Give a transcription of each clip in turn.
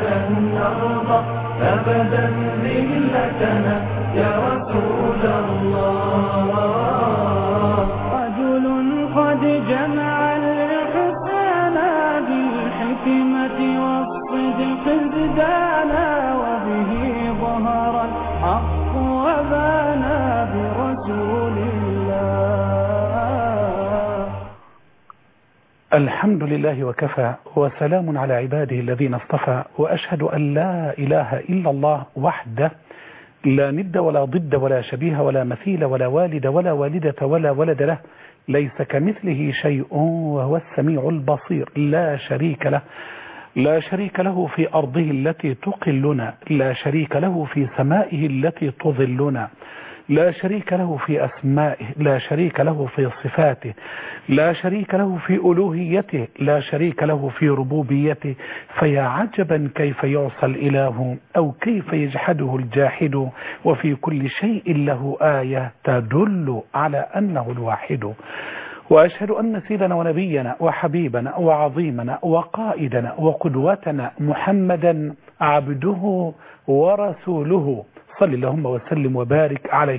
نرضى أبدا ذلتنا يا رسول الله رجل قد جمع الإحسان بالحكمة والصدق ازدانا وبه ظهر الحق وبانا برسول الله الحمد لله وكفى وسلام على عباده الذين اصطفى وأشهد أن لا إله إلا الله وحده لا ند ولا ضد ولا شبيه ولا مثيل ولا والد ولا والدة ولا ولد له ليس كمثله شيء وهو السميع البصير لا شريك له لا شريك له في أرضه التي تقلنا لا شريك له في سمائه التي تظلنا لا شريك له في أسمائه لا شريك له في صفاته لا شريك له في ألوهيته لا شريك له في ربوبيته فيا عجبا كيف يعصى الإله أو كيف يجحده الجاحد وفي كل شيء له آية تدل على أنه الواحد وأشهد أن سيدنا ونبينا وحبيبنا وعظيمنا وقائدنا وقدوتنا محمدا عبده ورسوله صل اللهم وسلم وبارك عليه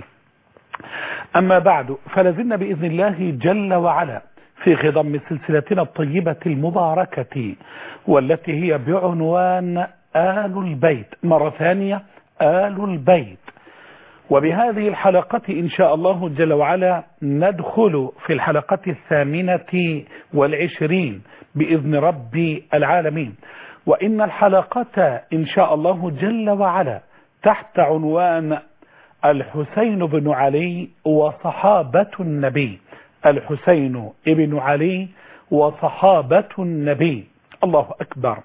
أما بعد فلازلنا بإذن الله جل وعلا في خضم سلسلتنا الطيبة المباركة والتي هي بعنوان آل البيت مرة ثانية آل البيت وبهذه الحلقة إن شاء الله جل وعلا ندخل في الحلقة الثامنة والعشرين بإذن رب العالمين وإن الحلقة إن شاء الله جل وعلا تحت عنوان الحسين بن علي وصحابة النبي الحسين بن علي وصحابة النبي الله أكبر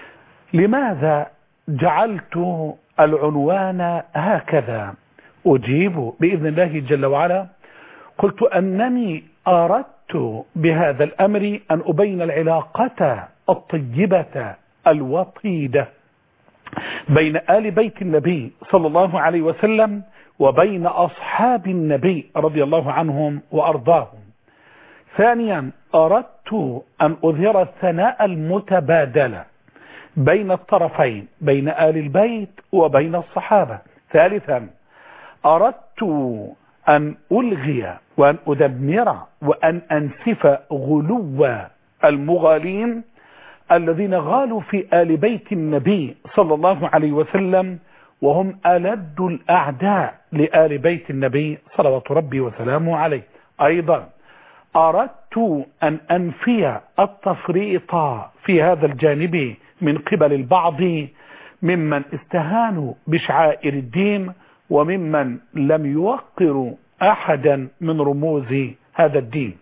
لماذا جعلت العنوان هكذا أجيب بإذن الله جل وعلا قلت أنني أردت بهذا الأمر أن أبين العلاقة الطيبة الوطيدة بين آل بيت النبي صلى الله عليه وسلم وبين أصحاب النبي رضي الله عنهم وأرضاهم ثانيا أردت أن أظهر الثناء المتبادل بين الطرفين بين آل البيت وبين الصحابة ثالثا أردت أن ألغي وأن أدمر وأن أنسف غلو المغالين الذين غالوا في آل بيت النبي صلى الله عليه وسلم وهم ألد الأعداء لآل بيت النبي صلوات ربي وسلامه عليه أيضا أردت أن أنفي التفريط في هذا الجانب من قبل البعض ممن استهانوا بشعائر الدين وممن لم يوقروا أحدا من رموز هذا الدين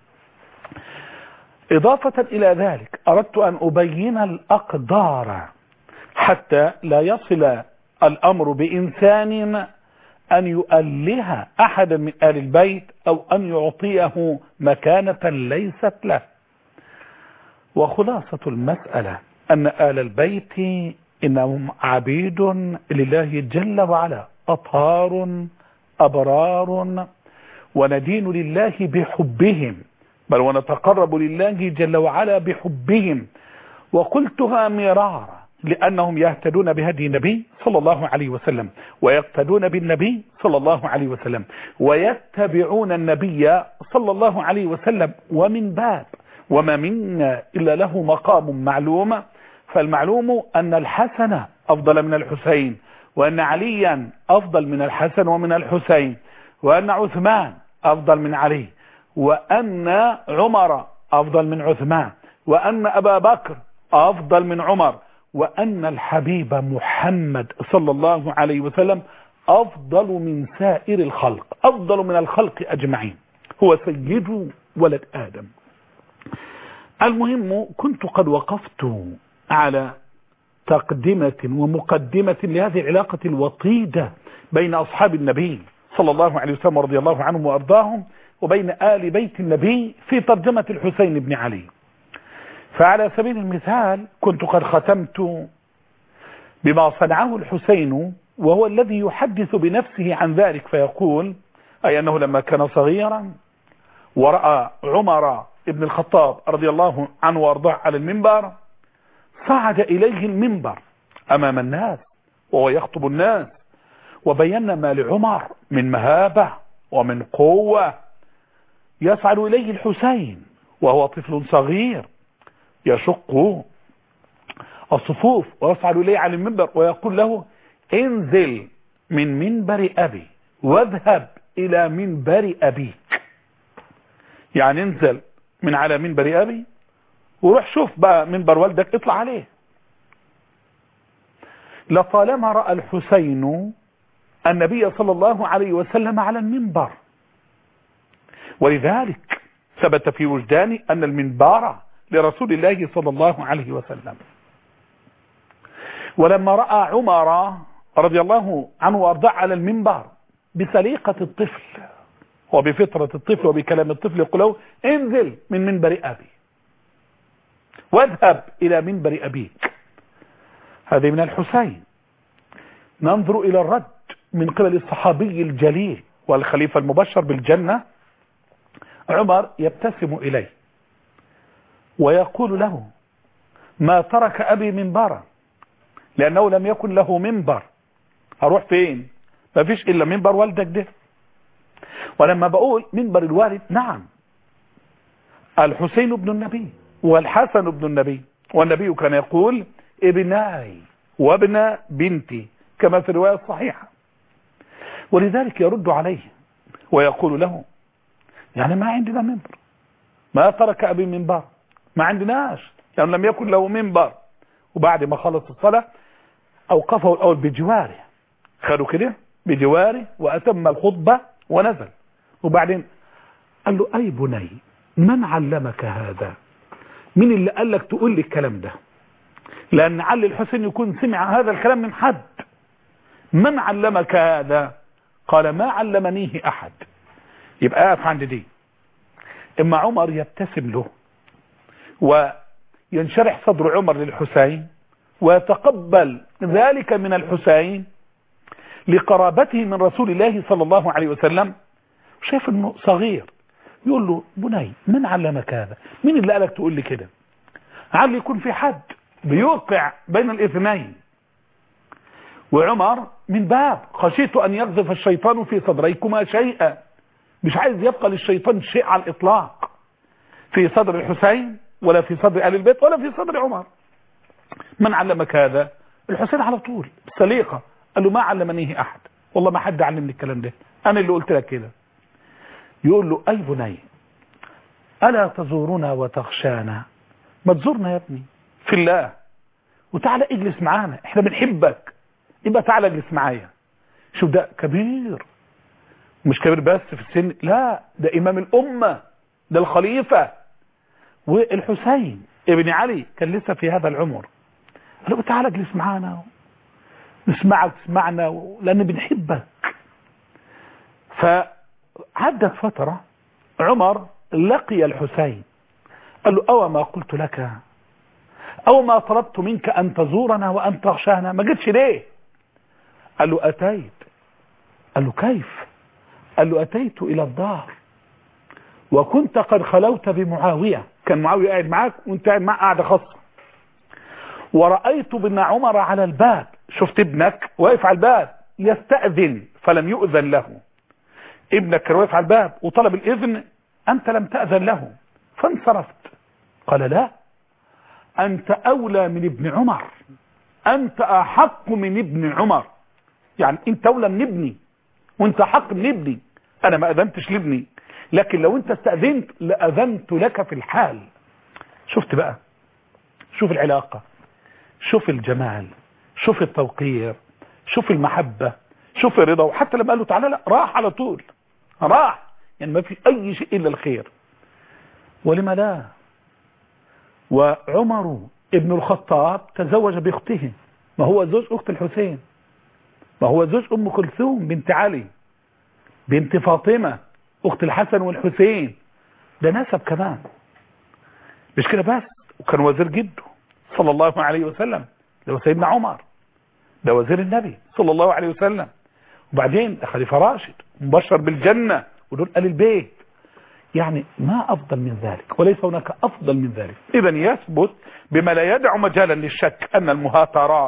إضافة إلى ذلك أردت أن أبين الأقدار حتى لا يصل الأمر بإنسان أن يؤله أحدا من آل البيت أو أن يعطيه مكانة ليست له وخلاصة المسألة أن آل البيت إنهم عبيد لله جل وعلا أطهار أبرار وندين لله بحبهم بل ونتقرب لله جل وعلا بحبهم وقلتها مرارا لأنهم يهتدون بهدي النبي صلى الله عليه وسلم ويقتدون بالنبي صلى الله عليه وسلم ويتبعون النبي صلى الله عليه وسلم ومن باب وما منا إلا له مقام معلوم فالمعلوم أن الحسن أفضل من الحسين وأن عليا أفضل من الحسن ومن الحسين وأن عثمان أفضل من علي وأن عمر أفضل من عثمان وأن أبا بكر أفضل من عمر وأن الحبيب محمد صلى الله عليه وسلم أفضل من سائر الخلق أفضل من الخلق أجمعين هو سيد ولد آدم المهم كنت قد وقفت على تقدمة ومقدمة لهذه العلاقة الوطيدة بين أصحاب النبي صلى الله عليه وسلم رضي الله عنهم وأرضاهم وبين آل بيت النبي في ترجمة الحسين بن علي فعلى سبيل المثال كنت قد ختمت بما صنعه الحسين وهو الذي يحدث بنفسه عن ذلك فيقول أي أنه لما كان صغيرا ورأى عمر ابن الخطاب رضي الله عنه وارضاه على المنبر صعد إليه المنبر أمام الناس وهو يخطب الناس وبينا ما لعمر من مهابة ومن قوة يصعد إليه الحسين وهو طفل صغير يشق الصفوف ويصعد إليه على المنبر ويقول له انزل من منبر أبي واذهب إلى منبر أبيك يعني انزل من على منبر أبي وروح شوف بقى منبر والدك اطلع عليه لطالما رأى الحسين النبي صلى الله عليه وسلم على المنبر ولذلك ثبت في وجداني أن المنبر لرسول الله صلى الله عليه وسلم ولما رأى عمر رضي الله عنه وارضاه على المنبر بسليقة الطفل وبفطرة الطفل وبكلام الطفل يقول له انزل من منبر أبي واذهب إلى منبر أبيك هذه من الحسين ننظر إلى الرد من قبل الصحابي الجليل والخليفة المبشر بالجنة عمر يبتسم إليه ويقول له ما ترك أبي منبرا لأنه لم يكن له منبر هروح فين ما فيش إلا منبر والدك ده ولما بقول منبر الوالد نعم الحسين ابن النبي والحسن ابن النبي والنبي كان يقول ابناي وابن بنتي كما في الرواية الصحيحة ولذلك يرد عليه ويقول له يعني ما عندنا منبر ما ترك أبي منبر ما عندناش لأنه يعني لم يكن له منبر وبعد ما خلص الصلاة أوقفه الأول بجواره خدوا كده بجواره وأتم الخطبة ونزل وبعدين قال له أي بني من علمك هذا مين اللي قال لك تقول لي الكلام ده لأن علي الحسين يكون سمع هذا الكلام من حد من علمك هذا قال ما علمنيه أحد يبقى أقف عند دي إما عمر يبتسم له وينشرح صدر عمر للحسين ويتقبل ذلك من الحسين لقرابته من رسول الله صلى الله عليه وسلم شايف انه صغير يقول له بني من علمك هذا مين اللي قالك تقول لي كده علي يكون في حد بيوقع بين الاثنين وعمر من باب خشيت ان يقذف الشيطان في صدريكما شيئا مش عايز يبقى للشيطان شيء على الاطلاق في صدر الحسين ولا في صدر ال البيت ولا في صدر عمر من علمك هذا الحسين على طول سليقة قال له ما علمنيه احد والله ما حد علمني الكلام ده انا اللي قلت لك كده يقول له اي بني الا تزورنا وتخشانا ما تزورنا يا ابني في الله وتعالى اجلس معانا احنا بنحبك يبقى تعالى اجلس معايا شوف ده كبير مش كبير بس في السن لا ده امام الامة ده الخليفة والحسين ابن علي كان لسه في هذا العمر قال له تعالى اجلس معانا نسمعك تسمعنا لان بنحبك فعدت فترة عمر لقي الحسين قال له أو ما قلت لك أو ما طلبت منك أن تزورنا وأن تغشانا ما جيتش ليه قال له أتيت قال له كيف قال له أتيت إلى الدار وكنت قد خلوت بمعاوية كان معاوية قاعد معاك وانت قاعد معاه قاعدة خاصة ورأيت بن عمر على الباب شفت ابنك واقف على الباب يستأذن فلم يؤذن له ابنك كان واقف على الباب وطلب الإذن أنت لم تأذن له فانصرفت قال لا أنت أولى من ابن عمر أنت أحق من ابن عمر يعني أنت أولى من ابني وأنت حق من ابني أنا ما أذنتش لابني لكن لو أنت استأذنت لأذنت لك في الحال شفت بقى شوف العلاقة شوف الجمال شوف التوقير شوف المحبة شوف الرضا وحتى لما قال له تعالى لا راح على طول راح يعني ما في أي شيء إلا الخير ولما لا وعمر ابن الخطاب تزوج باخته ما هو زوج أخت الحسين ما هو زوج أم كلثوم بنت علي بنت فاطمة أخت الحسن والحسين ده نسب كمان مش كده بس وكان وزير جده صلى الله عليه وسلم ده هو سيدنا عمر ده وزير النبي صلى الله عليه وسلم وبعدين ده خليفة راشد مبشر بالجنة ودول قال البيت يعني ما أفضل من ذلك وليس هناك أفضل من ذلك إذا يثبت بما لا يدع مجالا للشك أن المهاترات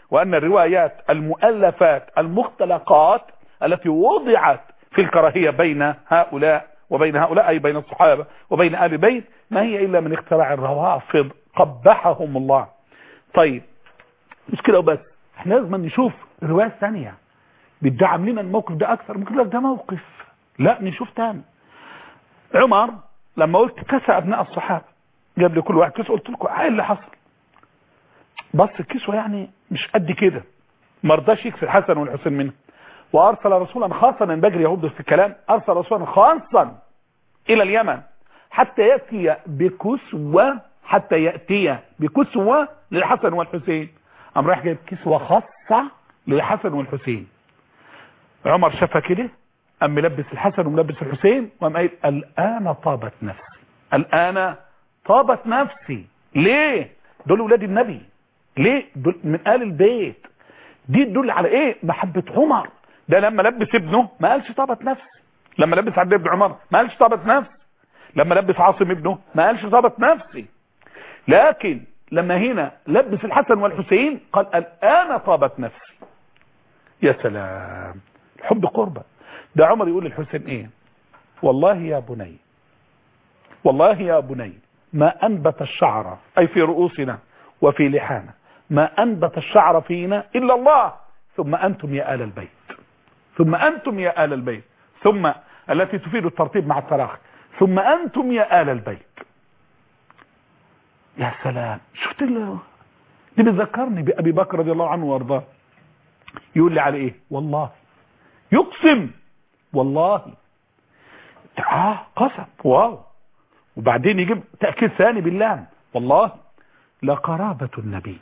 وأن الروايات المؤلفات المختلقات التي وضعت في الكراهية بين هؤلاء وبين هؤلاء أي بين الصحابة وبين آل البيت ما هي إلا من اختراع الروافض قبحهم الله طيب مش كده وبس احنا لازم نشوف روايات ثانية بتدعم لنا الموقف ده أكثر ممكن لك ده موقف لا نشوف تاني عمر لما قلت كسى أبناء الصحابة جاب لي كل واحد كسى قلت لكم ايه اللي حصل بص الكسوة يعني مش قد كده ما رضاش يكسي الحسن والحسين منه وارسل رسولا خاصا ان بجري يهود في الكلام ارسل رسولا خاصا الى اليمن حتى ياتي بكسوة حتى ياتي بكسوة للحسن والحسين قام رايح جايب كسوة خاصة للحسن والحسين عمر شافها كده قام ملبس الحسن وملبس الحسين وقام قايل الان طابت نفسي الان طابت نفسي ليه دول ولاد النبي ليه دول من آل البيت دي تدل على ايه محبة عمر ده لما لبس ابنه ما قالش طابت نفسي لما لبس عبد بن عمر ما قالش طابت نفسي لما لبس عاصم ابنه ما قالش طابت نفسي لكن لما هنا لبس الحسن والحسين قال الآن طابت نفسي يا سلام الحب قربة ده عمر يقول للحسين ايه والله يا بني والله يا بني ما أنبت الشعر أي في رؤوسنا وفي لحانا ما أنبت الشعر فينا إلا الله ثم أنتم يا آل البيت ثم أنتم يا آل البيت ثم التي تفيد الترتيب مع التراخي ثم أنتم يا آل البيت يا سلام شفت له دي بتذكرني بأبي بكر رضي الله عنه وارضاه يقول لي على ايه والله يقسم والله اه قسم واو وبعدين يجيب تأكيد ثاني بالله والله لقرابة النبي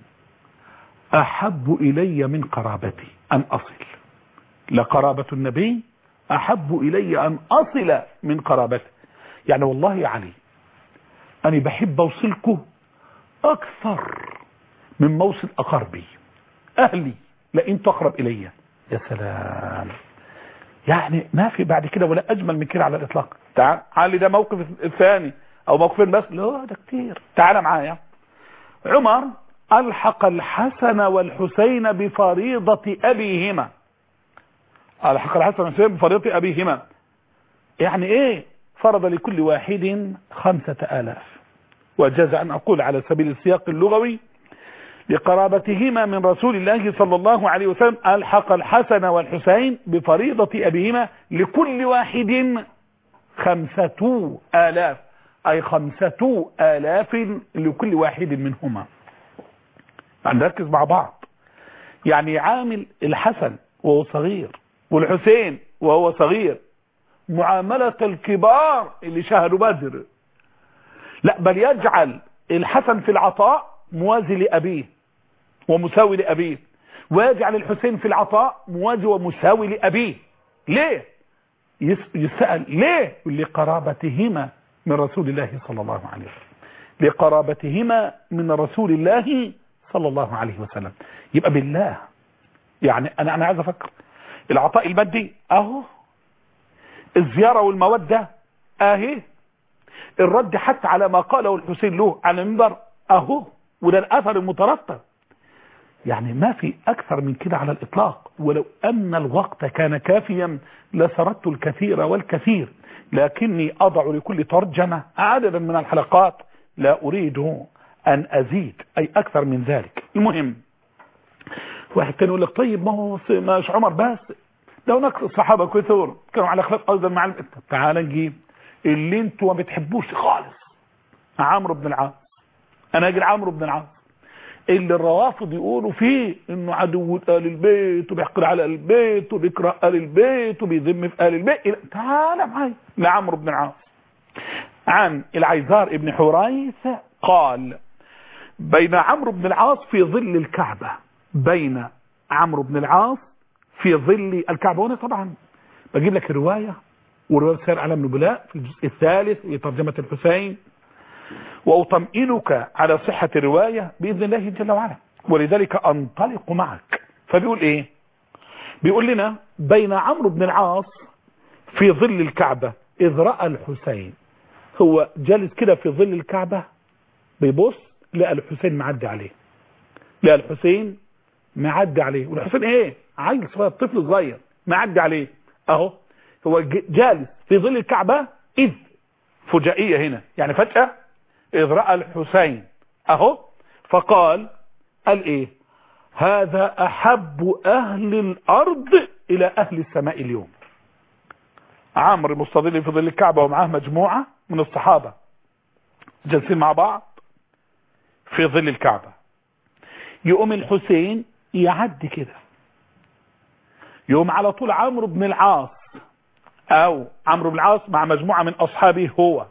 أحب إلي من قرابتي أن أصل لقرابة النبي أحب إلي أن أصل من قرابته يعني والله يا علي أنا بحب أوصلكم أكثر من موصل أقربي أهلي لئن تقرب إلي يا سلام يعني ما في بعد كده ولا أجمل من كده على الإطلاق تعال علي ده موقف الثاني أو موقفين بس لا ده كتير تعال معايا عمر ألحق الحسن والحسين بفريضة أبيهما ألحق الحسن والحسين بفريضة أبيهما يعني إيه فرض لكل واحد خمسة آلاف وجاز أن أقول على سبيل السياق اللغوي لقرابتهما من رسول الله صلى الله عليه وسلم ألحق الحسن والحسين بفريضة أبيهما لكل واحد خمسة آلاف أي خمسة آلاف لكل واحد منهما نركز مع بعض يعني عامل الحسن وهو صغير والحسين وهو صغير معاملة الكبار اللي شهدوا بدر لا بل يجعل الحسن في العطاء موازي لأبيه ومساوي لأبيه ويجعل الحسين في العطاء موازي ومساوي لأبيه ليه يسأل ليه لقرابتهما من رسول الله صلى الله عليه وسلم لقرابتهما من رسول الله صلى الله عليه وسلم يبقى بالله يعني انا انا عايز افكر العطاء المادي اهو الزيارة والمودة اهي الرد حتى على ما قاله الحسين له على المنبر اهو وده الاثر المترتب يعني ما في اكثر من كده على الاطلاق ولو ان الوقت كان كافيا لسردت الكثير والكثير لكني اضع لكل ترجمة عددا من الحلقات لا اريد ان ازيد اي اكثر من ذلك المهم واحد كان يقول لك طيب ما هو مش عمر بس ده هناك صحابة كثور كانوا على خلاف ايضا مع تعال نجيب اللي انتوا ما بتحبوش خالص عمرو بن العاص انا اجي عمرو بن العاص اللي الروافض يقولوا فيه انه عدو آل البيت وبيحقر على آل البيت وبيكره آل البيت وبيذم في آل البيت تعال معي لعمرو بن العاص عن العيزار ابن حريث قال بين عمرو بن العاص في ظل الكعبة بين عمرو بن العاص في ظل الكعبة وانا طبعا بجيب لك الرواية ورواية سير علم نبلاء في الجزء الثالث لترجمة الحسين وأطمئنك على صحة الرواية بإذن الله جل وعلا ولذلك أنطلق معك فبيقول إيه بيقول لنا بين عمرو بن العاص في ظل الكعبة إذ رأى الحسين هو جالس كده في ظل الكعبة بيبص لقى الحسين معدي عليه لقى الحسين معدي عليه والحسين ايه عيل صغير طفل صغير معدي عليه اهو هو ج- جالس في ظل الكعبة اذ فجائية هنا يعني فجأة اذ رأى الحسين اهو فقال قال ايه هذا احب اهل الارض الى اهل السماء اليوم عمرو مستظل في ظل الكعبة ومعاه مجموعة من الصحابة جالسين مع بعض في ظل الكعبة يقوم الحسين يعدي كده يقوم على طول عمرو بن العاص او عمرو بن العاص مع مجموعة من اصحابه هو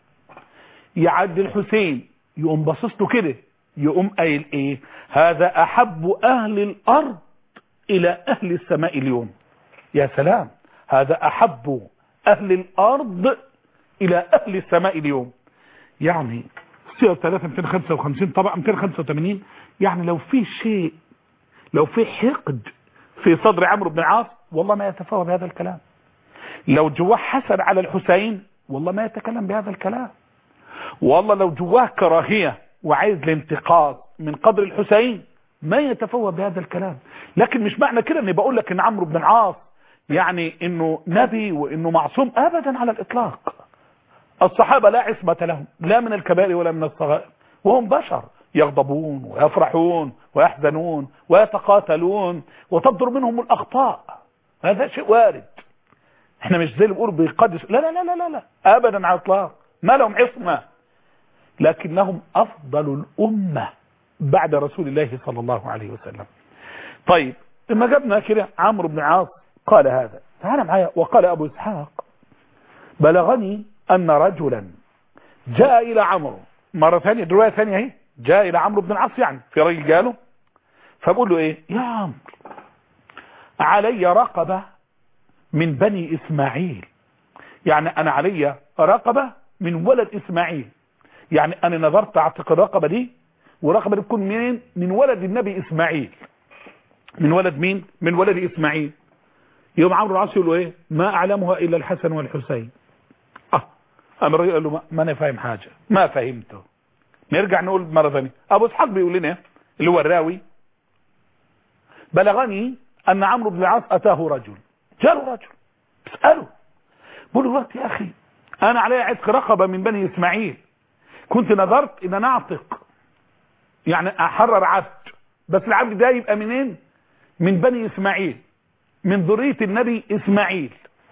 يعدي الحسين يقوم باصص له كده يقوم قايل ايه هذا احب اهل الارض الى اهل السماء اليوم يا سلام هذا احب اهل الارض الى اهل السماء اليوم يعني سير 3 255 طبعا 285 يعني لو في شيء لو في حقد في صدر عمرو بن العاص والله ما يتفاوى بهذا الكلام لو جواه حسد على الحسين والله ما يتكلم بهذا الكلام والله لو جواه كراهية وعايز الانتقاص من قدر الحسين ما يتفوه بهذا الكلام لكن مش معنى كده اني بقول لك ان عمرو بن العاص يعني انه نبي وانه معصوم ابدا على الاطلاق الصحابة لا عصمة لهم لا من الكبائر ولا من الصغائر وهم بشر يغضبون ويفرحون ويحزنون ويتقاتلون وتصدر منهم الاخطاء هذا شيء وارد احنا مش زي اللي بيقولوا بيقدس لا لا لا لا لا, لا. ابدا على الاطلاق ما لهم عصمة لكنهم افضل الامة بعد رسول الله صلى الله عليه وسلم طيب لما جبنا كده عمرو بن عاص قال هذا تعال معايا وقال ابو اسحاق بلغني ان رجلا جاء الى عمرو مرة ثانية رواية ثانية اهي جاء الى عمرو بن العاص يعني في راجل جاله فبقول له ايه يا عمرو علي رقبة من بني اسماعيل يعني انا علي رقبة من ولد اسماعيل يعني انا نظرت اعتق الرقبة دي ورقبة دي تكون منين من ولد النبي اسماعيل من ولد مين من ولد اسماعيل يوم عمرو العاص يقول له ايه ما اعلمها الا الحسن والحسين اه اما الراجل قال له ما, ما انا فاهم حاجة ما فهمته نرجع نقول مرة ثانية ابو اسحاق بيقول لنا اللي هو الراوي بلغني ان عمرو بن العاص اتاه رجل جاله رجل اسأله بقول له دلوقتي يا اخي انا علي عتق رقبة من بني اسماعيل كنت نظرت ان انا اعتق يعني احرر عبد بس العبد ده يبقى منين من بني اسماعيل من ذرية النبي اسماعيل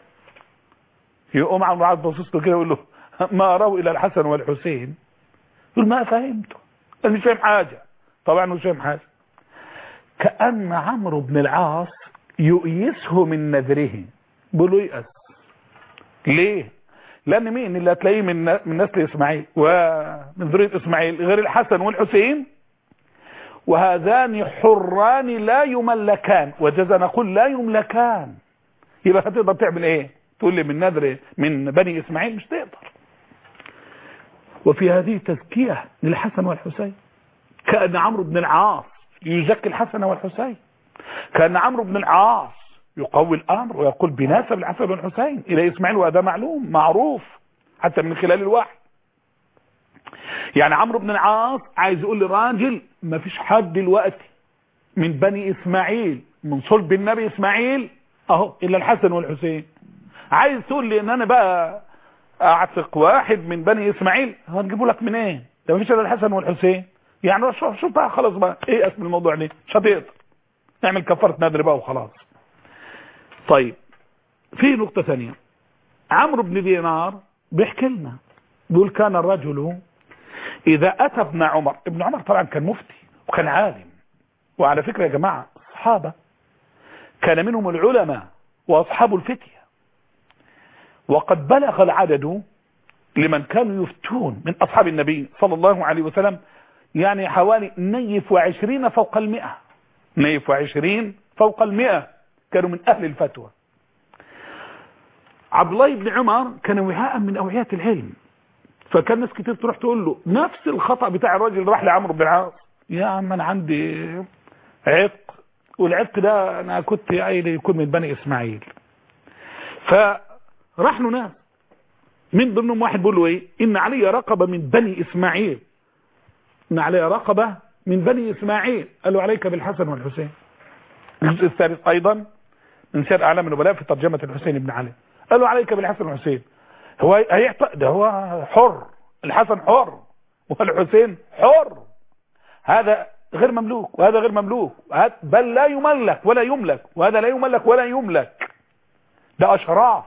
يقوم عمرو عبد باصص له كده يقول له ما اراه الى الحسن والحسين يقول ما فهمته انا مش فاهم حاجة طبعا مش فاهم حاجة كأن عمرو بن العاص يؤيسه من نذره بيقول له يأس ليه لان مين اللي هتلاقيه من من نسل اسماعيل ومن ذريه اسماعيل غير الحسن والحسين وهذان حران لا يملكان وجزا نقول لا يملكان يبقى هتقدر تعمل ايه تقول لي من نذر من بني اسماعيل مش تقدر وفي هذه تزكية للحسن والحسين كأن عمرو بن العاص يزكي الحسن والحسين كأن عمرو بن العاص يقوي الامر ويقول بناسب الحسن والحسين الى اسماعيل وهذا معلوم معروف حتى من خلال الوحي يعني عمرو بن العاص عايز يقول لراجل ما فيش حد دلوقتي من بني اسماعيل من صلب النبي اسماعيل اهو الا الحسن والحسين عايز تقول لي ان انا بقى اعتق واحد من بني اسماعيل هنجيبه لك منين إيه؟ ده مفيش الا الحسن والحسين يعني شوف شوف بقى خلاص بقى ايه اسم الموضوع ليه مش هتقدر نعمل كفاره نذر بقى وخلاص طيب في نقطة ثانية عمرو بن دينار بيحكي لنا بيقول كان الرجل إذا أتى ابن عمر ابن عمر طبعا كان مفتي وكان عالم وعلى فكرة يا جماعة الصحابة كان منهم العلماء وأصحاب الفتية وقد بلغ العدد لمن كانوا يفتون من أصحاب النبي صلى الله عليه وسلم يعني حوالي نيف وعشرين فوق المئة نيف وعشرين فوق المئة كانوا من أهل الفتوى عبد الله بن عمر كان وعاء من أوعية العلم فكان ناس كتير تروح تقول له نفس الخطأ بتاع الراجل اللي راح لعمرو بن العاص يا عم أنا عندي عتق والعتق ده أنا كنت قايل يكون من بني إسماعيل فراح له ناس من ضمنهم واحد بيقول له ايه ان علي رقبة من بني اسماعيل ان علي رقبة من بني اسماعيل قال له عليك بالحسن والحسين الجزء الثالث أيضا من سير أعلام النبلاء في ترجمة الحسين بن علي قالوا عليك بالحسن والحسين هو هيعط... ده هو حر الحسن حر والحسين حر هذا غير مملوك وهذا غير مملوك وهذا بل لا يملك ولا يملك وهذا لا يملك ولا يملك ده أشراف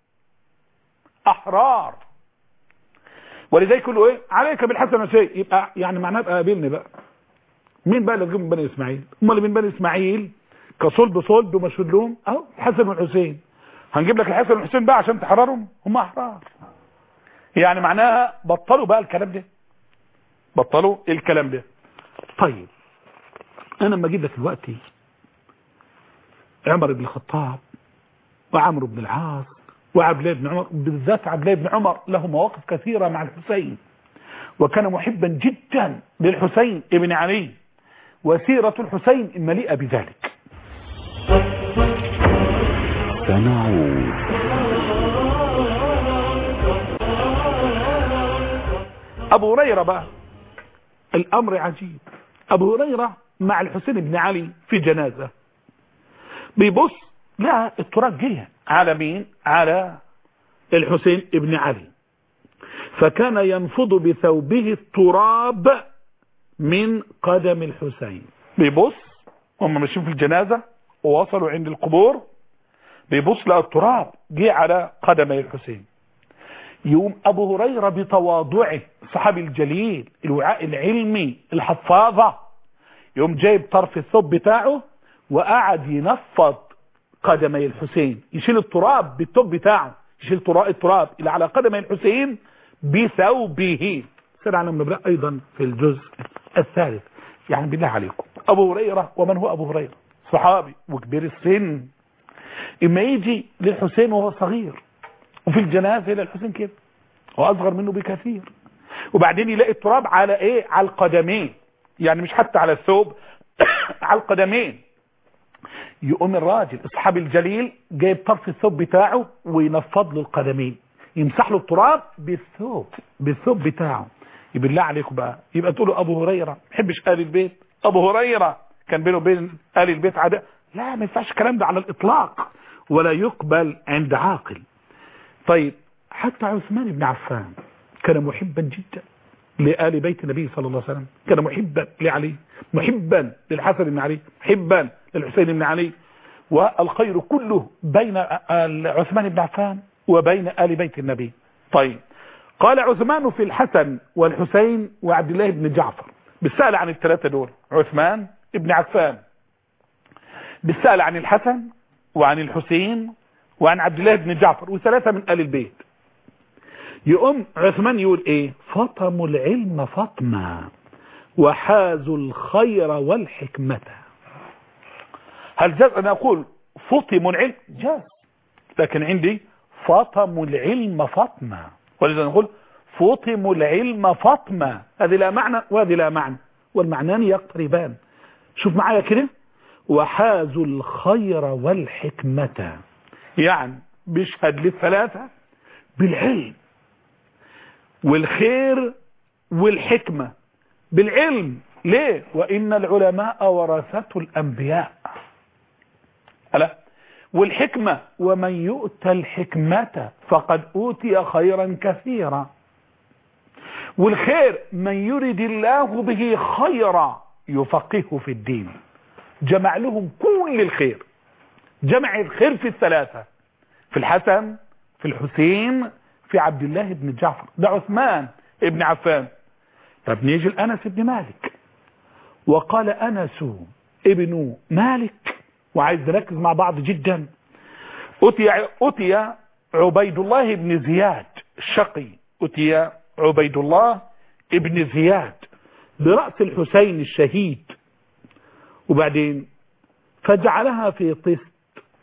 أحرار ولذلك يقولوا ايه عليك بالحسن والحسين يبقى يعني معناه ابقى قابلني بقى مين بقى اللي تجيب من بني اسماعيل هم اللي من بني اسماعيل كصلب صلب ومشهود لهم اهو الحسن والحسين هنجيب لك الحسن والحسين بقى عشان تحررهم هم احرار يعني معناها بطلوا بقى الكلام ده بطلوا الكلام ده طيب انا لما اجيب لك دلوقتي عمر بن الخطاب وعمرو بن العاص وعبد الله بن عمر بالذات عبد الله بن عمر له مواقف كثيرة مع الحسين وكان محبا جدا للحسين ابن علي وسيرة الحسين مليئة بذلك سنعود أبو هريرة بقى الأمر عجيب أبو هريرة مع الحسين بن علي في جنازة بيبص لا التراب جه على مين على الحسين بن علي فكان ينفض بثوبه التراب من قدم الحسين بيبص هم ماشيين في الجنازة ووصلوا عند القبور بيبص لقى التراب جه على قدمي الحسين يوم ابو هريرة بتواضعه الصحابي الجليل الوعاء العلمي الحفاظة يوم جايب طرف الثوب بتاعه وقعد ينفض قدمي الحسين يشيل التراب بالثوب بتاعه يشيل تراب التراب اللي على قدمي الحسين بثوبه سير عن ابن ايضا في الجزء الثالث يعني بالله عليكم ابو هريرة ومن هو ابو هريرة صحابي وكبير السن اما يجي للحسين وهو صغير وفي الجنازة للحسين كده هو اصغر منه بكثير وبعدين يلاقي التراب على ايه على القدمين يعني مش حتى على الثوب على القدمين يقوم الراجل اصحاب الجليل جايب طرف الثوب بتاعه وينفض له القدمين يمسح له التراب بالثوب بالثوب بتاعه يبقى بالله عليكم بقى يبقى تقولوا ابو هريره ما بيحبش ال البيت ابو هريره كان بينه وبين ال البيت عداء لا ما ينفعش الكلام ده على الاطلاق ولا يقبل عند عاقل طيب حتى عثمان بن عفان كان محبا جدا لآل بيت النبي صلى الله عليه وسلم كان محبا لعلي محبا للحسن بن علي محبا للحسين بن علي والخير كله بين عثمان بن عفان وبين آل بيت النبي طيب قال عثمان في الحسن والحسين وعبد الله بن جعفر بالسأل عن الثلاثة دول عثمان بن عفان بالسأل عن الحسن وعن الحسين وعن عبد الله بن جعفر وثلاثة من آل البيت يقوم عثمان يقول ايه فطموا العلم فطما وحازوا الخير والحكمة هل جاز ان اقول فطموا العلم جاز لكن عندي فطموا العلم فطما ولذا نقول فطموا العلم فطما هذه لا معنى وهذه لا معنى والمعنان يقتربان شوف معايا كده وحازوا الخير والحكمة يعني بيشهد للثلاثة بالعلم والخير والحكمة بالعلم ليه وإن العلماء ورثة الأنبياء ألا والحكمة ومن يؤتى الحكمة فقد أوتي خيرا كثيرا والخير من يرد الله به خيرا يفقهه في الدين جمع لهم كل الخير جمع الخير في الثلاثة في الحسن في الحسين في عبد الله بن جعفر ده عثمان ابن عفان طب نيجي لأنس بن مالك وقال أنس ابن مالك وعايز نركز مع بعض جدا أتي, أتي عبيد الله بن زياد الشقي أتي عبيد الله ابن زياد برأس الحسين الشهيد وبعدين فجعلها في طست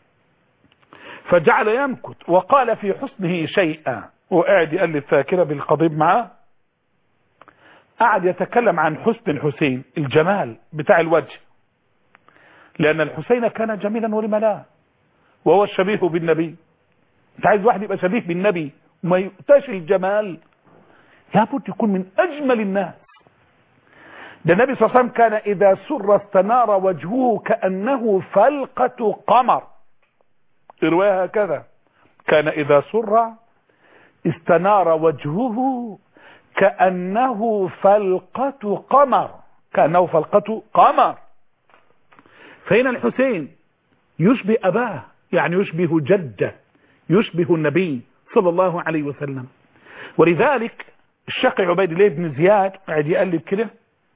فجعل يمكت وقال في حسنه شيئا وقاعد يقلب فاكرة بالقضيب معاه قعد يتكلم عن حسن الحسين الجمال بتاع الوجه لأن الحسين كان جميلا ولم لا وهو الشبيه بالنبي انت عايز واحد يبقى شبيه بالنبي وما يؤتاش الجمال لابد يكون من أجمل الناس ده النبي صلى الله عليه وسلم كان إذا سر استنار وجهه كأنه فلقة قمر رواية هكذا كان إذا سر استنار وجهه كأنه فلقة قمر كأنه فلقة قمر فهنا الحسين يشبه أباه يعني يشبه جده يشبه النبي صلى الله عليه وسلم ولذلك الشيخ عبيد الله بن زياد قاعد يقلب كده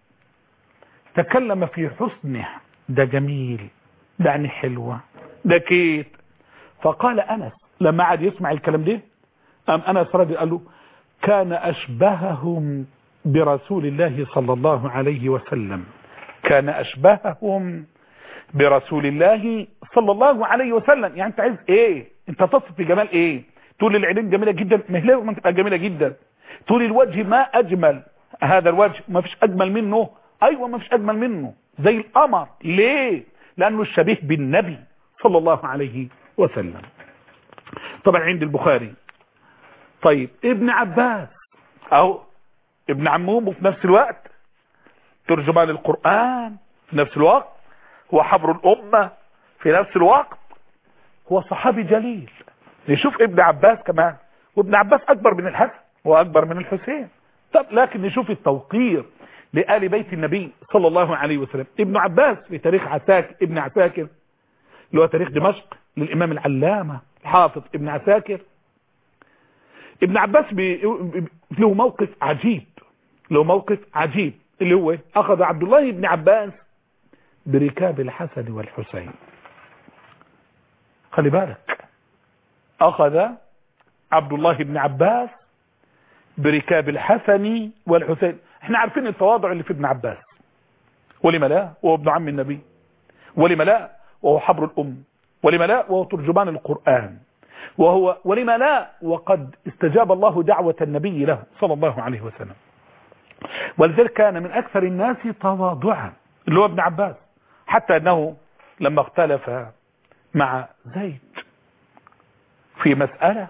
تكلم في حسنه ده جميل ده يعني حلوة ده كيت فقال أنس لما عاد يسمع الكلام ده أم أنس رضي قال له كان أشبههم برسول الله صلى الله عليه وسلم كان أشبههم برسول الله صلى الله عليه وسلم يعني انت عايز ايه انت تصف بجمال ايه تقول العينين جميلة جدا ما هي لازم تبقى جميلة جدا تقول الوجه ما اجمل هذا الوجه ما فيش اجمل منه ايوه ما فيش اجمل منه زي القمر ليه لانه الشبيه بالنبي صلى الله عليه وسلم طبعا عند البخاري طيب ابن عباس اهو ابن عموم وفي نفس الوقت ترجمان القرآن في نفس الوقت هو حبر الأمة في نفس الوقت هو صحابي جليل نشوف ابن عباس كمان وابن عباس أكبر من الحسن وأكبر من الحسين طب لكن نشوف التوقير لآل بيت النبي صلى الله عليه وسلم ابن عباس في تاريخ عساكر ابن عساكر اللي هو تاريخ دمشق للإمام العلامة الحافظ ابن عساكر ابن عباس بي... له موقف عجيب له موقف عجيب اللي هو أخذ عبد الله بن عباس بركاب الحسن والحسين خلي بالك أخذ عبد الله بن عباس بركاب الحسن والحسين احنا عارفين التواضع اللي في ابن عباس ولما لا وهو ابن عم النبي ولما لا وهو حبر الأم ولما لا وهو ترجمان القرآن وهو ولما لا وقد استجاب الله دعوة النبي له صلى الله عليه وسلم ولذلك كان من أكثر الناس تواضعا اللي هو ابن عباس حتى أنه لما اختلف مع زيد في مسألة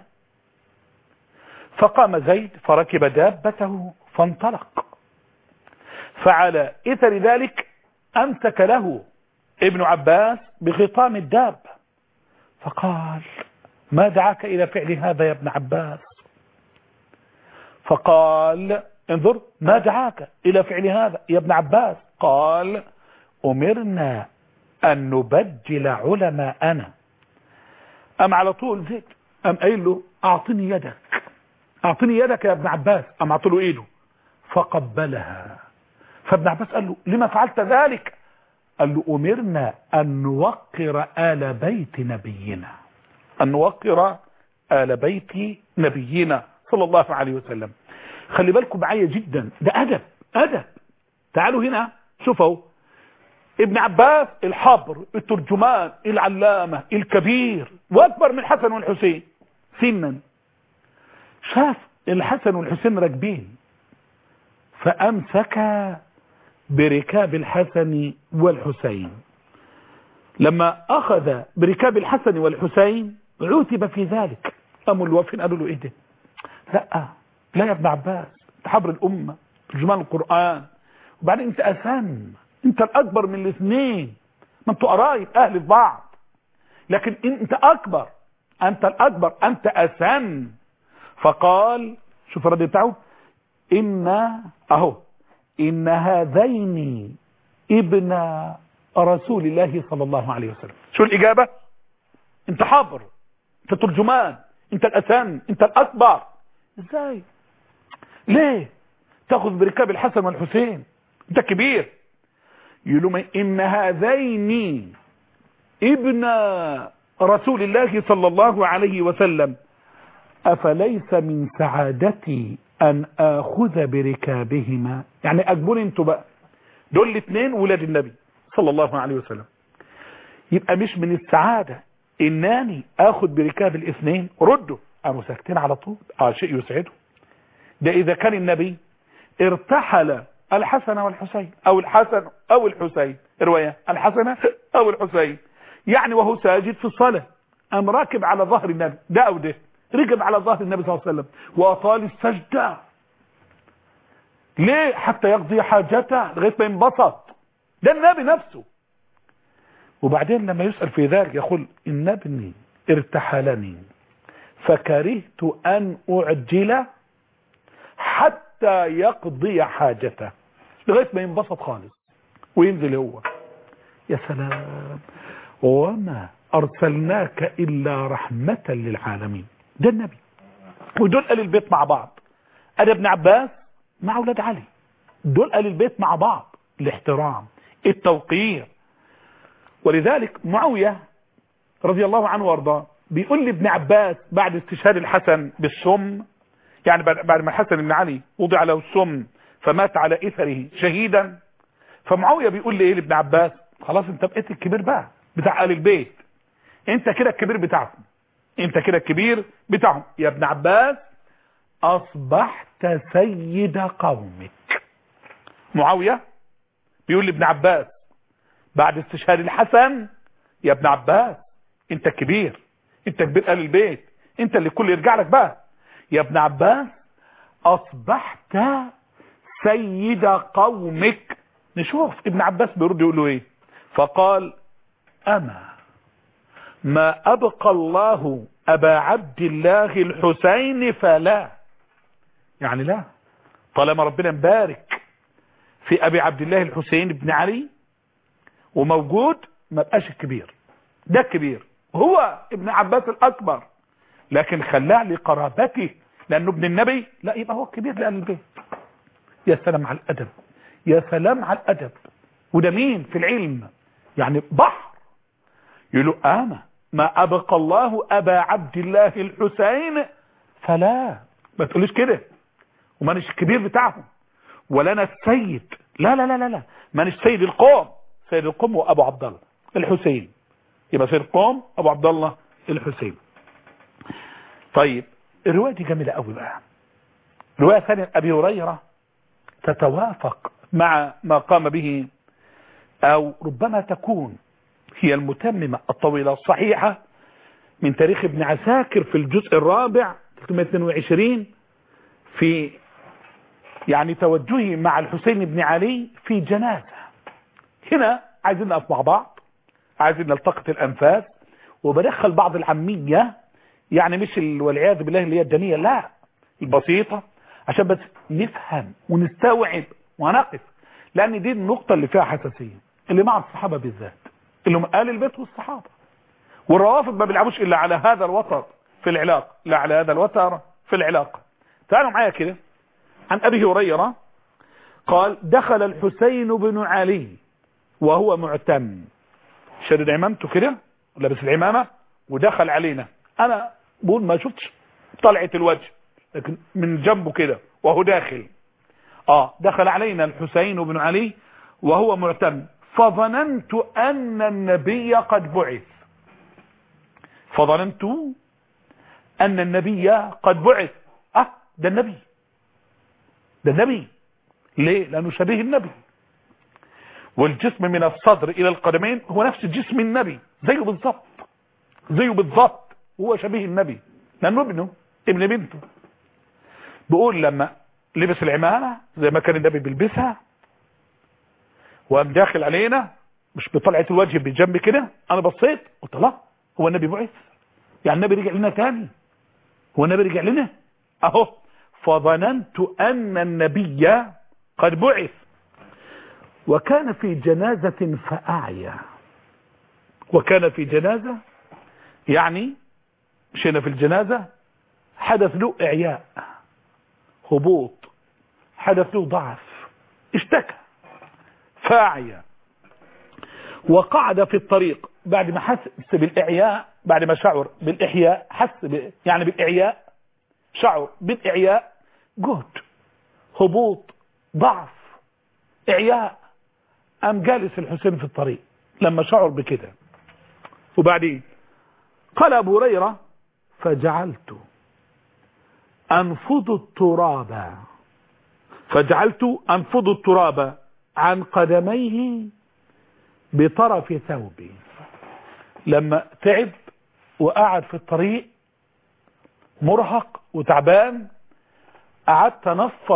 فقام زيد فركب دابته فانطلق فعلى إثر ذلك أمسك له ابن عباس بخطام الدابة فقال ما دعاك إلى فعل هذا يا ابن عباس فقال انظر ما دعاك إلى فعل هذا يا ابن عباس قال أمرنا أن نبجل علماءنا أم على طول زيد أم قايل له أعطني يدك أعطني يدك يا ابن عباس أم أعطله إيده فقبلها فابن عباس قال له لما فعلت ذلك قال له أمرنا أن نوقر آل بيت نبينا أن نوقر آل بيت نبينا صلى الله عليه وسلم خلي بالكم معايا جدا ده أدب أدب تعالوا هنا شوفوا ابن عباس الحبر الترجمان العلامة الكبير وأكبر من الحسن والحسين سنا شاف الحسن والحسين راكبين فأمسك بركاب الحسن والحسين لما أخذ بركاب الحسن والحسين عوتب في ذلك قاموا الوافين قالوا له ايه ده لا لا يا ابن عباس انت حبر الأمة ترجمان القرآن وبعدين انت أسن انت الأكبر من الاثنين ما انتوا قرايب أهل بعض لكن انت أكبر أنت الأكبر أنت أسن فقال شوف الرد بتاعه إن أهو إن هذين ابن رسول الله صلى الله عليه وسلم شو الإجابة انت حبر انت ترجمان انت الأسن انت الأكبر ازاي ليه تاخذ بركاب الحسن والحسين انت كبير يقولوا إن هذين ابن رسول الله صلى الله عليه وسلم أفليس من سعادتي أن آخذ بركابهما يعني أجبوني انتوا بقى دول الاثنين ولاد النبي صلى الله عليه وسلم يبقى مش من السعادة إناني آخذ بركاب الاثنين ردوا قاموا ساكتين على طول اه شيء يسعده ده إذا كان النبي ارتحل الحسن والحسين أو الحسن أو الحسين رواية الحسن أو الحسين يعني وهو ساجد في الصلاة أم راكب على ظهر النبي ده أو ده ركب على ظهر النبي صلى الله عليه وسلم وأطال السجدة ليه حتى يقضي حاجته لغايه ما ينبسط ده النبي نفسه وبعدين لما يسأل في ذلك يقول إن ابني ارتحلني فكرهت أن أعجل حتى يقضي حاجته لغاية ما ينبسط خالص وينزل هو يا سلام وما أرسلناك إلا رحمة للعالمين ده النبي ودول قال البيت مع بعض أنا ابن عباس مع أولاد علي دول قال البيت مع بعض الاحترام التوقير ولذلك معاوية رضي الله عنه وارضاه بيقول لابن عباس بعد استشهاد الحسن بالسم يعني بعد ما الحسن بن علي وضع له السم فمات على اثره شهيدا فمعاوية بيقول لي ايه لابن عباس خلاص انت بقيت الكبير بقى بتاع آل البيت انت كده الكبير بتاعهم انت كده الكبير بتاعهم يا ابن عباس اصبحت سيد قومك معاوية بيقول لابن عباس بعد استشهاد الحسن يا ابن عباس انت الكبير انت كبير آل البيت انت اللي كل يرجع لك بقى يا ابن عباس اصبحت سيد قومك نشوف ابن عباس بيرد يقول له ايه فقال اما ما ابقى الله ابا عبد الله الحسين فلا يعني لا طالما ربنا مبارك في ابي عبد الله الحسين بن علي وموجود ما بقاش الكبير ده الكبير هو ابن عباس الاكبر لكن خلاه لقرابته لانه ابن النبي لا يبقى هو الكبير لأهل البيت يا سلام على الادب يا سلام على الادب وده مين في العلم يعني بحر يقولوا اما ما ابقى الله ابا عبد الله الحسين فلا ما تقوليش كده ومانيش الكبير بتاعهم ولا انا السيد لا لا لا لا لا مانيش سيد القوم سيد القوم وابو عبد الله الحسين يبقى سيد القوم ابو عبد الله الحسين طيب الروايه دي جميله قوي بقى روايه ثانيه ابي هريره تتوافق مع ما قام به او ربما تكون هي المتممه الطويله الصحيحه من تاريخ ابن عساكر في الجزء الرابع 322 في يعني توجهه مع الحسين بن علي في جنازة هنا عايزين نقف مع بعض عايزين نلتقط الأنفاس وبدخل بعض العامية يعني مش ال- والعياذ بالله اللي هي الدنية لا البسيطة عشان بس نفهم ونستوعب ونقف لأن دي النقطة اللي فيها حساسية اللي مع الصحابة بالذات اللي هم آل البيت والصحابة والروافض ما بيلعبوش إلا على هذا الوتر في العلاقة لا على هذا الوتر في العلاقة تعالوا معايا كده عن أبي هريرة قال دخل الحسين بن علي وهو معتم شدد عمامته كده ولابس العمامة ودخل علينا أنا بقول ما شفتش طلعت الوجه لكن من جنبه كده وهو داخل اه دخل علينا الحسين بن علي وهو معتم فظننت أن النبي قد بعث فظننت أن النبي قد بعث اه ده النبي ده النبي ليه لأنه شبيه النبي والجسم من الصدر إلى القدمين هو نفس جسم النبي زيه بالظبط زيه بالظبط هو شبيه النبي لأنه ابنه ابن بنته بقول لما لبس العمامة زي ما كان النبي بيلبسها وقام داخل علينا مش بطلعة الوجه بجنب كده انا بصيت قلت لا هو النبي بعث يعني النبي رجع لنا تاني هو النبي رجع لنا اهو فظننت ان النبي قد بعث وكان في جنازة فأعيا وكان في جنازة يعني مشينا في الجنازة حدث له إعياء هبوط حدث له ضعف اشتكى فاعيا وقعد في الطريق بعد ما حس بالإعياء بعد ما شعر بالإحياء حس ب... يعني بالإعياء شعر بالإعياء جهد هبوط ضعف إعياء قام جالس الحسين في الطريق لما شعر بكده وبعدين قال أبو هريرة فجعلت أنفض التراب فجعلت أنفض التراب عن قدميه بطرف ثوبي لما تعب وقعد في الطريق مرهق وتعبان قعدت انفض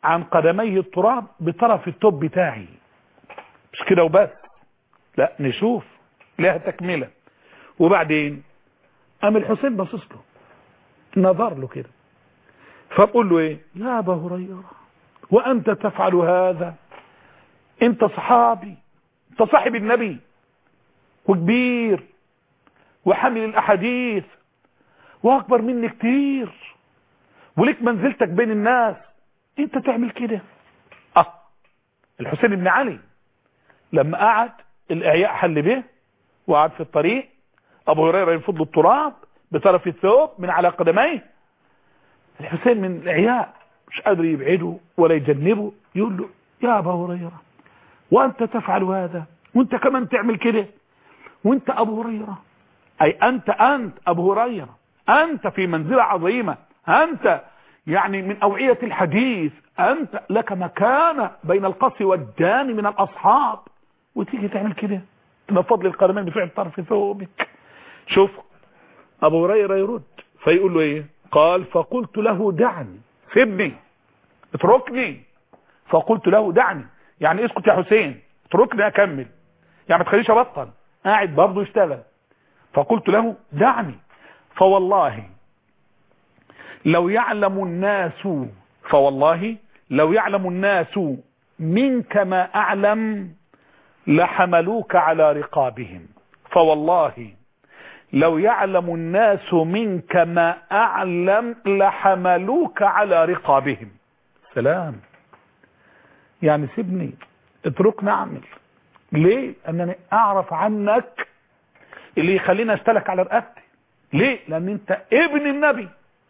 عن قدميه التراب بطرف التوب بتاعي مش كده وبس لا نشوف لها تكملة وبعدين قام الحسين باصص له نظر له كده فبقول له ايه يا ابا هريره وانت تفعل هذا انت صحابي انت صاحب النبي وكبير وحامل الاحاديث واكبر مني كتير وليك منزلتك بين الناس انت تعمل كده اه الحسين بن علي لما قعد الاعياء حل به وقعد في الطريق ابو هريره ينفض له التراب بطرف الثوب من على قدميه الحسين من الاعياء مش قادر يبعده ولا يجنبه يقول له يا ابا هريره وانت تفعل هذا وانت كمان تعمل كده وانت ابو هريره اي انت انت ابو هريره انت في منزله عظيمه انت يعني من اوعيه الحديث انت لك مكانه بين القص والدان من الاصحاب وتيجي تعمل كده تنفض لي القدمين بفعل طرف ثوبك شوف ابو هريره يرد فيقول له ايه قال فقلت له دعني سيبني اتركني فقلت له دعني يعني اسكت يا حسين اتركني اكمل يعني ما تخليش ابطل قاعد برضه يشتغل فقلت له دعني فوالله لو يعلم الناس فوالله لو يعلم الناس منك ما اعلم لحملوك على رقابهم فوالله لو يعلم الناس منك ما اعلم لحملوك على رقابهم سلام يعني سيبني اتركني اعمل ليه انني اعرف عنك اللي يخليني اشتلك على رقبتي ليه لان انت ابن النبي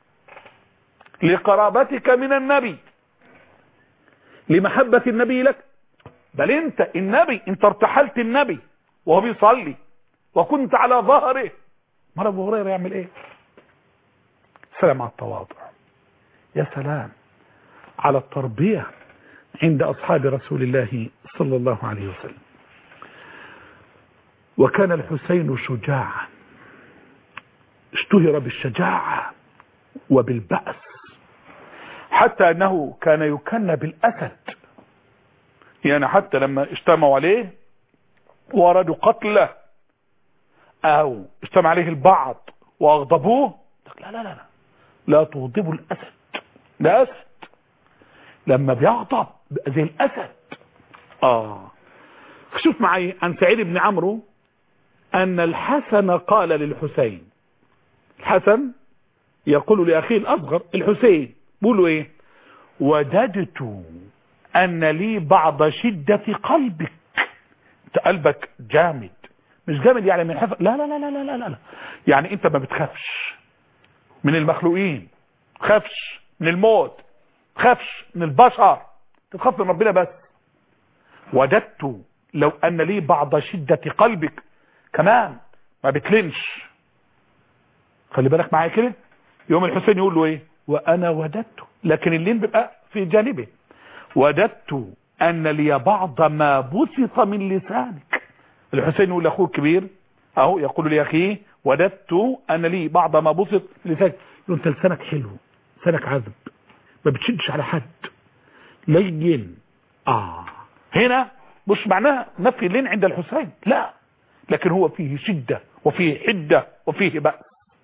لقرابتك من النبي لمحبة النبي لك بل انت النبي انت ارتحلت النبي وهو بيصلي وكنت على ظهره مرة ابو هريره يعمل ايه سلام على التواضع يا سلام على التربية عند اصحاب رسول الله صلى الله عليه وسلم وكان الحسين شجاعا اشتهر بالشجاعة وبالبأس حتى انه كان يكنى بالاسد يعني حتى لما اجتمعوا عليه وارادوا قتله او اجتمع عليه البعض واغضبوه لا لا لا لا لا تغضبوا الاسد ده اسد لما بيغضب بقى زي الاسد اه شوف معي عن سعيد بن عمرو ان الحسن قال للحسين الحسن يقول لاخيه الاصغر الحسين بيقولوا ايه وددت ان لي بعض شدة قلبك انت قلبك جامد مش جامد يعني من حفظ لا لا لا لا لا لا لا يعني انت ما بتخافش من المخلوقين تخافش من الموت تخافش من البشر تخاف من ربنا بس وددت لو ان لي بعض شدة قلبك كمان ما بتلنش خلي بالك معايا كده يوم الحسين يقول له ايه وانا وددت لكن اللين بيبقى في جانبه وددت ان لي بعض ما بسط من لسانك الحسين يقول لاخوه الكبير اهو يقول لاخيه وددت ان لي بعض ما بسط من لسانك يقول انت لسانك حلو لسانك عذب ما بتشدش على حد لين اه هنا مش معناها نفي اللين عند الحسين لا لكن هو فيه شدة وفيه حدة وفيه بأس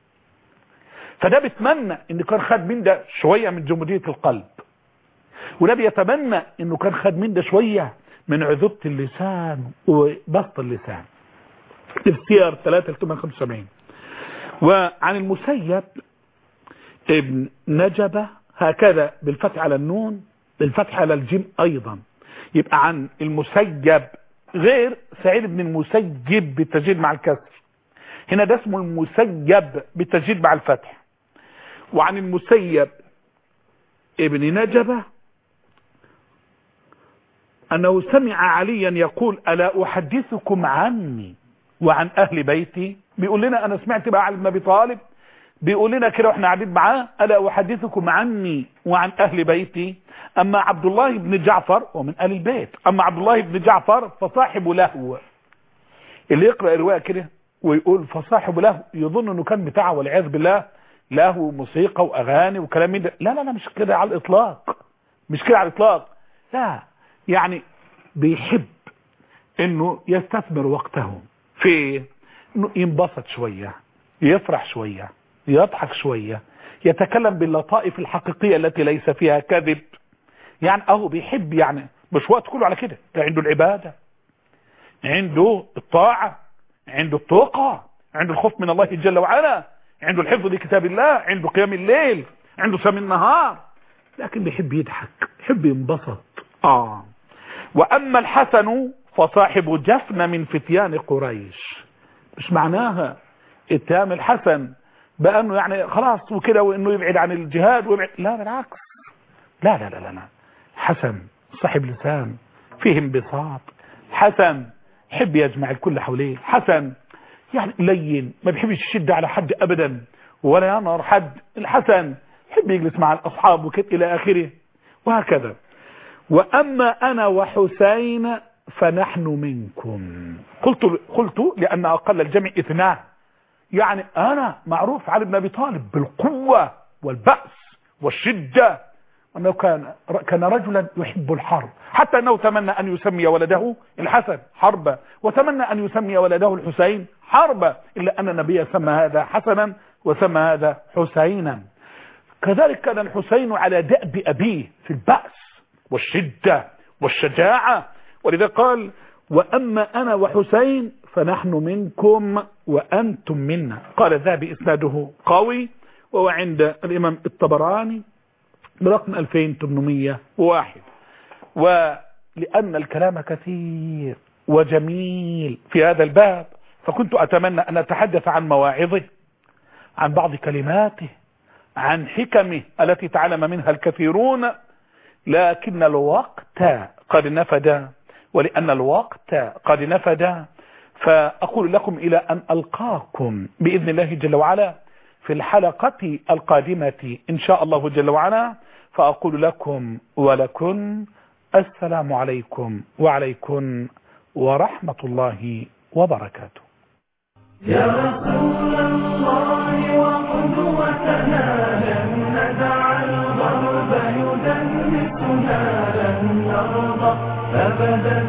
فده بيتمنى ان كان خد من ده شوية من جمودية القلب وده بيتمنى انه كان خد من ده شوية من عذوبة اللسان وبسط اللسان تفسير 375 وعن المسيب ابن نجبة هكذا بالفتح على النون بالفتح على الجيم ايضا يبقى عن المسيب غير سعيد بن المسيب بالتجديد مع الكسر هنا ده اسمه المسيب بالتجديد مع الفتح وعن المسيب ابن نجبة أنه سمع عليا يقول ألا أحدثكم عني وعن أهل بيتي بيقول لنا أنا سمعت بقى علي بن أبي طالب بيقول لنا كده واحنا قاعدين معاه ألا أحدثكم عني وعن أهل بيتي أما عبد الله بن جعفر ومن أهل البيت أما عبد الله بن جعفر فصاحب لهو اللي يقرأ الرواية كده ويقول فصاحب له يظن انه كان بتاعه والعياذ بالله له موسيقى واغاني وكلام من ده لا لا لا مش كده على الاطلاق مش كده على الاطلاق لا يعني بيحب انه يستثمر وقته في انه ينبسط شوية يفرح شوية يضحك شوية يتكلم باللطائف الحقيقية التي ليس فيها كذب يعني اهو بيحب يعني مش وقت كله على كده ده عنده العبادة عنده الطاعة عنده التقى عنده الخوف من الله جل وعلا عنده الحفظ لكتاب الله عنده قيام الليل عنده سم النهار لكن بيحب يضحك بيحب ينبسط اه واما الحسن فصاحب جفن من فتيان قريش مش معناها اتهام الحسن بانه يعني خلاص وكده وانه يبعد عن الجهاد ويبعد لا بالعكس لا لا لا لا, لا. حسن صاحب لسان فيه انبساط حسن يحب يجمع الكل حواليه حسن يعني لين ما بيحبش يشد على حد ابدا ولا ينهر حد الحسن يحب يجلس مع الاصحاب وكده الى اخره وهكذا واما انا وحسين فنحن منكم قلت قلت لان اقل الجمع اثنان يعني انا معروف علي بن ابي طالب بالقوه والباس والشده انه كان كان رجلا يحب الحرب حتى انه تمنى ان يسمي ولده الحسن حربا وتمنى ان يسمي ولده الحسين حربا الا ان النبي سمى هذا حسنا وسمى هذا حسينا كذلك كان الحسين على دأب ابيه في البأس والشدة والشجاعة ولذا قال واما انا وحسين فنحن منكم وانتم منا قال الذهبي اسناده قوي وهو عند الامام الطبراني برقم 2801 ولأن الكلام كثير وجميل في هذا الباب فكنت أتمنى أن أتحدث عن مواعظه عن بعض كلماته عن حكمه التي تعلم منها الكثيرون لكن الوقت قد نفد ولأن الوقت قد نفد فأقول لكم إلى أن ألقاكم بإذن الله جل وعلا في الحلقة القادمة إن شاء الله جل وعلا فأقول لكم ولكن السلام عليكم وعليكم ورحمة الله وبركاته يا رسول الله وقدوتنا لن ندع الغرب يدنسنا لن نرضى أبدا